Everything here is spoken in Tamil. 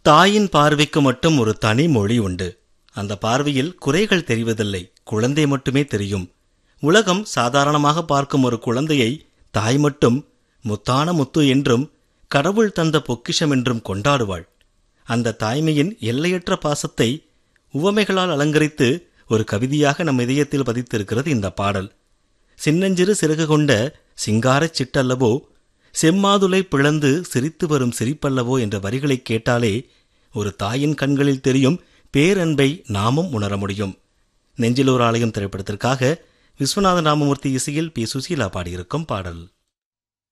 தாயின் பார்வைக்கு மட்டும் ஒரு தனி மொழி உண்டு அந்த பார்வையில் குறைகள் தெரிவதில்லை குழந்தை மட்டுமே தெரியும் உலகம் சாதாரணமாக பார்க்கும் ஒரு குழந்தையை தாய் மட்டும் முத்தான முத்து என்றும் கடவுள் தந்த பொக்கிஷம் என்றும் கொண்டாடுவாள் அந்த தாய்மையின் எல்லையற்ற பாசத்தை உவமைகளால் அலங்கரித்து ஒரு கவிதையாக நம் இதயத்தில் பதித்திருக்கிறது இந்த பாடல் சின்னஞ்சிறு சிறகு கொண்ட சிங்காரச் சிட்டல்லவோ செம்மாதுளை பிளந்து சிரித்து வரும் சிரிப்பல்லவோ என்ற வரிகளைக் கேட்டாலே ஒரு தாயின் கண்களில் தெரியும் பேரன்பை நாமும் உணர முடியும் நெஞ்சிலோர் ஆலயம் திரைப்படத்திற்காக விஸ்வநாத ராமமூர்த்தி இசையில் பி சுசீலா பாடியிருக்கும் பாடல்